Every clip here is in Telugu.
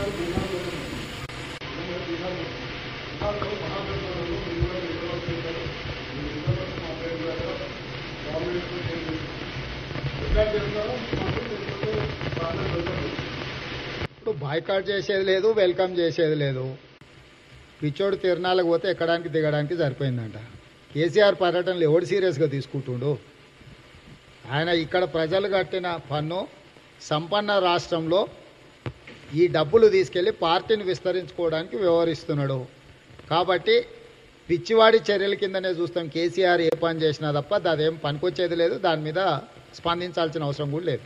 ఇప్పుడు బాయ్కాట్ చేసేది లేదు వెల్కమ్ చేసేది లేదు పిచ్చోడు తిరణాలకు పోతే ఎక్కడానికి దిగడానికి సరిపోయిందంట కేసీఆర్ పర్యటనలు ఎవడు సీరియస్గా తీసుకుంటుండు ఆయన ఇక్కడ ప్రజలు కట్టిన పన్ను సంపన్న రాష్ట్రంలో ఈ డబ్బులు తీసుకెళ్లి పార్టీని విస్తరించుకోవడానికి వ్యవహరిస్తున్నాడు కాబట్టి పిచ్చివాడి చర్యల కిందనే చూస్తాం కేసీఆర్ ఏ పని చేసినా తప్ప అదేం పనికొచ్చేది లేదు దాని మీద స్పందించాల్సిన అవసరం కూడా లేదు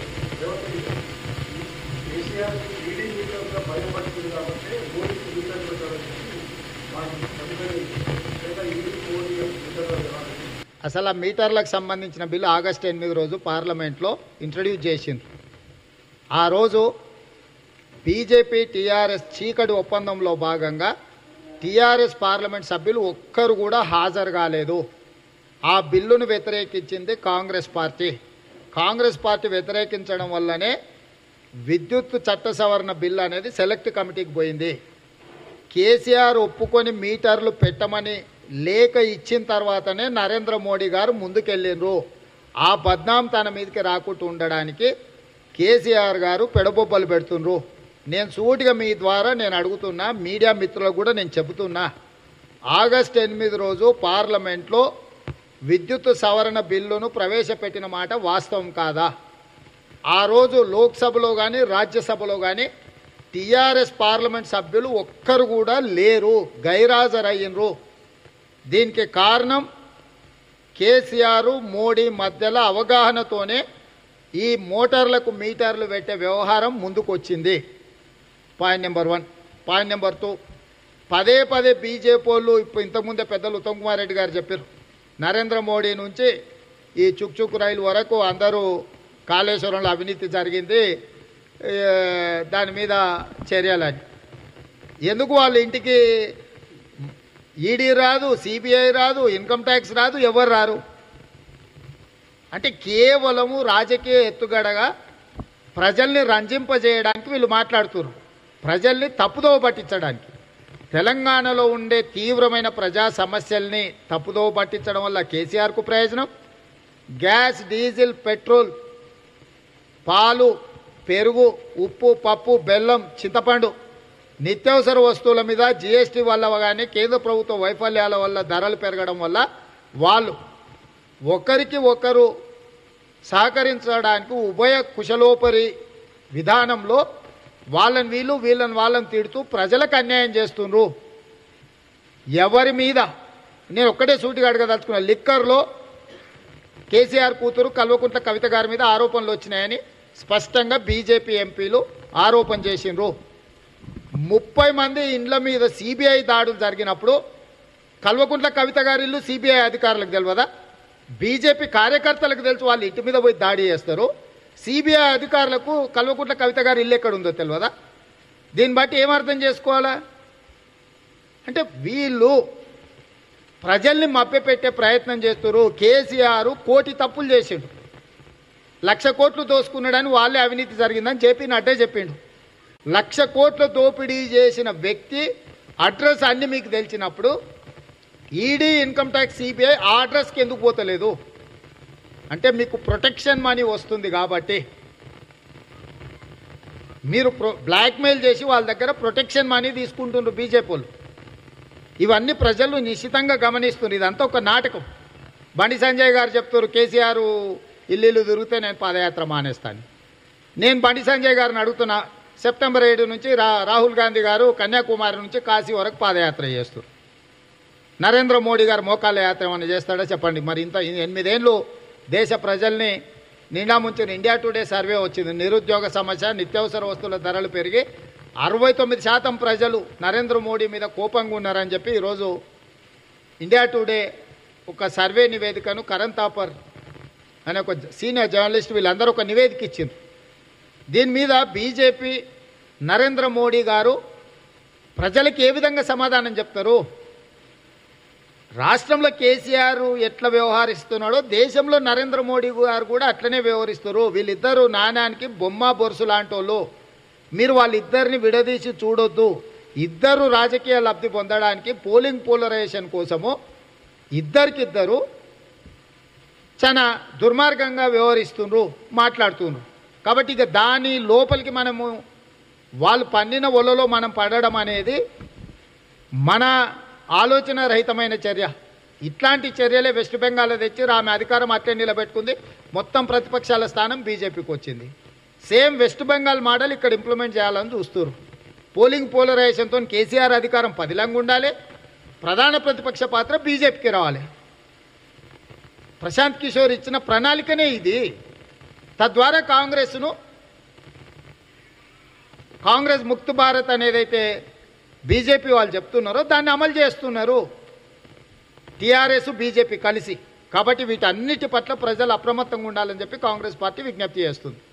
కేసీఆర్ ఈడీ మీటర్గా భయపడుతుంది కాబట్టి మోడీకి మీటర్ పెట్టాలని మాకు తదుపరి లేదా ఈడీ మోడీ మీటర్గా జరగాలి అసలు ఆ మీటర్లకు సంబంధించిన బిల్లు ఆగస్టు ఎనిమిది రోజు పార్లమెంట్లో ఇంట్రడ్యూస్ చేసింది ఆ రోజు బీజేపీ టీఆర్ఎస్ చీకటి ఒప్పందంలో భాగంగా టీఆర్ఎస్ పార్లమెంట్ సభ్యులు ఒక్కరు కూడా హాజరు కాలేదు ఆ బిల్లును వ్యతిరేకించింది కాంగ్రెస్ పార్టీ కాంగ్రెస్ పార్టీ వ్యతిరేకించడం వల్లనే విద్యుత్ చట్ట సవరణ బిల్లు అనేది సెలెక్ట్ కమిటీకి పోయింది కేసీఆర్ ఒప్పుకొని మీటర్లు పెట్టమని లేఖ ఇచ్చిన తర్వాతనే నరేంద్ర మోడీ గారు ముందుకెళ్ళిండ్రు ఆ బద్నాం తన మీదకి రాకుండా ఉండడానికి కేసీఆర్ గారు పెడబొబ్బలు పెడుతుండ్రు నేను సూటిగా మీ ద్వారా నేను అడుగుతున్నా మీడియా మిత్రులకు కూడా నేను చెబుతున్నా ఆగస్ట్ ఎనిమిది రోజు పార్లమెంట్లో విద్యుత్ సవరణ బిల్లును ప్రవేశపెట్టిన మాట వాస్తవం కాదా ఆ రోజు లోక్సభలో కానీ రాజ్యసభలో కానీ టీఆర్ఎస్ పార్లమెంట్ సభ్యులు ఒక్కరు కూడా లేరు గైరాజరయ్యినరు దీనికి కారణం కేసీఆర్ మోడీ మధ్యలో అవగాహనతోనే ఈ మోటార్లకు మీటర్లు పెట్టే వ్యవహారం ముందుకొచ్చింది point number one point number two పదే పదే బీజేపీ వాళ్ళు ఇప్పుడు ఇంతకుముందే పెద్దలు ఉత్తమ్ కుమార్ రెడ్డి గారు చెప్పారు నరేంద్ర మోడీ నుంచి ఈ చుక్ చుక్ రైలు వరకు అందరూ కాళేశ్వరంలో అవినీతి జరిగింది ఏ, దాని మీద చర్యలని ఎందుకు వాళ్ళ ఇంటికి ఈడీ రాదు సిబిఐ రాదు ఇన్కమ్ ట్యాక్స్ రాదు ఎవరు రారు అంటే కేవలము రాజకీయ ఎత్తుగడగా ప్రజల్ని రంజింపజేయడానికి వీళ్ళు మాట్లాడుతున్నారు ప్రజల్ని తప్పుదోవ పట్టించడానికి తెలంగాణలో ఉండే తీవ్రమైన ప్రజా సమస్యల్ని తప్పుదోవ పట్టించడం వల్ల కేసీఆర్కు ప్రయోజనం గ్యాస్ డీజిల్ పెట్రోల్ పాలు పెరుగు ఉప్పు పప్పు బెల్లం చింతపండు నిత్యావసర వస్తువుల మీద జీఎస్టీ వల్ల కానీ కేంద్ర ప్రభుత్వ వైఫల్యాల వల్ల ధరలు పెరగడం వల్ల వాళ్ళు ఒకరికి ఒకరు సహకరించడానికి ఉభయ కుశలోపరి విధానంలో వాళ్ళని వీళ్ళు వీళ్ళని వాళ్ళని తిడుతూ ప్రజలకు అన్యాయం చేస్తుండ్రు ఎవరి మీద నేను ఒక్కటే సూటిగా అడగదలుచుకున్నా లిక్కర్లో కేసీఆర్ కూతురు కల్వకుంట్ల కవిత గారి మీద ఆరోపణలు వచ్చినాయని స్పష్టంగా బీజేపీ ఎంపీలు ఆరోపణ చేసిండ్రు ముప్పై మంది ఇండ్ల మీద సిబిఐ దాడులు జరిగినప్పుడు కల్వకుంట్ల కవిత గారి ఇల్లు సిబిఐ అధికారులకు తెలియదా బీజేపీ కార్యకర్తలకు తెలుసు వాళ్ళు ఇంటి మీద పోయి దాడి చేస్తారు సిబిఐ అధికారులకు కల్వకుంట్ల కవిత గారి ఇల్లు ఎక్కడ ఉందో తెలియదా దీన్ని బట్టి ఏమర్థం చేసుకోవాలా అంటే వీళ్ళు ప్రజల్ని మభ్యపెట్టే ప్రయత్నం చేస్తారు కేసీఆర్ కోటి తప్పులు చేసిండు లక్ష కోట్లు దోసుకున్నాడని వాళ్ళే అవినీతి జరిగిందని చెప్పి నడ్డే చెప్పిండు లక్ష కోట్ల దోపిడీ చేసిన వ్యక్తి అడ్రస్ అన్ని మీకు తెలిసినప్పుడు ఈడీ ఇన్కమ్ ట్యాక్స్ సిబిఐ ఆ అడ్రస్కి ఎందుకు పోతలేదు అంటే మీకు ప్రొటెక్షన్ మనీ వస్తుంది కాబట్టి మీరు ప్రొ బ్లాక్మెయిల్ చేసి వాళ్ళ దగ్గర ప్రొటెక్షన్ మనీ తీసుకుంటున్నారు బీజేపీ వాళ్ళు ఇవన్నీ ప్రజలు నిశ్చితంగా గమనిస్తున్నారు ఇదంతా ఒక నాటకం బండి సంజయ్ గారు చెప్తారు కేసీఆర్ ఇల్లు తిరిగితే నేను పాదయాత్ర మానేస్తాను నేను బండి సంజయ్ గారిని అడుగుతున్నా సెప్టెంబర్ ఏడు నుంచి రా రాహుల్ గాంధీ గారు కన్యాకుమారి నుంచి కాశీ వరకు పాదయాత్ర చేస్తారు నరేంద్ర మోడీ గారు మోకాళ్ళ యాత్ర ఏమైనా చేస్తాడో చెప్పండి మరి ఇంత ఎనిమిదేళ్ళు దేశ ప్రజల్ని నిండా ముంచిన ఇండియా టుడే సర్వే వచ్చింది నిరుద్యోగ సమస్య నిత్యావసర వస్తువుల ధరలు పెరిగి అరవై తొమ్మిది శాతం ప్రజలు నరేంద్ర మోడీ మీద కోపంగా ఉన్నారని చెప్పి ఈరోజు ఇండియా టుడే ఒక సర్వే నివేదికను కరణ్ తాపర్ అనే ఒక సీనియర్ జర్నలిస్ట్ వీళ్ళందరూ ఒక నివేదిక ఇచ్చింది దీని మీద బీజేపీ నరేంద్ర మోడీ గారు ప్రజలకు ఏ విధంగా సమాధానం చెప్తారు రాష్ట్రంలో కేసీఆర్ ఎట్లా వ్యవహరిస్తున్నాడో దేశంలో నరేంద్ర మోడీ గారు కూడా అట్లనే వ్యవహరిస్తారు వీళ్ళిద్దరూ నాణ్యానికి బొమ్మ బొరుసు లాంటి వాళ్ళు మీరు వాళ్ళిద్దరిని విడదీసి చూడొద్దు ఇద్దరు రాజకీయ లబ్ధి పొందడానికి పోలింగ్ పోలరైజేషన్ కోసము ఇద్దరికిద్దరు చాలా దుర్మార్గంగా వ్యవహరిస్తుండ్రు మాట్లాడుతుండ్రు కాబట్టి ఇక దాని లోపలికి మనము వాళ్ళు పన్నిన ఒలలో మనం పడడం అనేది మన ఆలోచన రహితమైన చర్య ఇట్లాంటి చర్యలే వెస్ట్ బెంగాల్ తెచ్చి ఆమె అధికారం అట్లే నిలబెట్టుకుంది మొత్తం ప్రతిపక్షాల స్థానం బీజేపీకి వచ్చింది సేమ్ వెస్ట్ బెంగాల్ మోడల్ ఇక్కడ ఇంప్లిమెంట్ చేయాలని చూస్తారు పోలింగ్ పోలరైజేషన్తో కేసీఆర్ అధికారం పదిలంగా ఉండాలి ప్రధాన ప్రతిపక్ష పాత్ర బీజేపీకి రావాలి ప్రశాంత్ కిషోర్ ఇచ్చిన ప్రణాళికనే ఇది తద్వారా కాంగ్రెస్ను కాంగ్రెస్ ముక్త భారత్ అనేదైతే బీజేపీ వాళ్ళు చెప్తున్నారో దాన్ని అమలు చేస్తున్నారు టీఆర్ఎస్ బీజేపీ కలిసి కాబట్టి వీటన్నిటి పట్ల ప్రజలు అప్రమత్తంగా ఉండాలని చెప్పి కాంగ్రెస్ పార్టీ విజ్ఞప్తి చేస్తుంది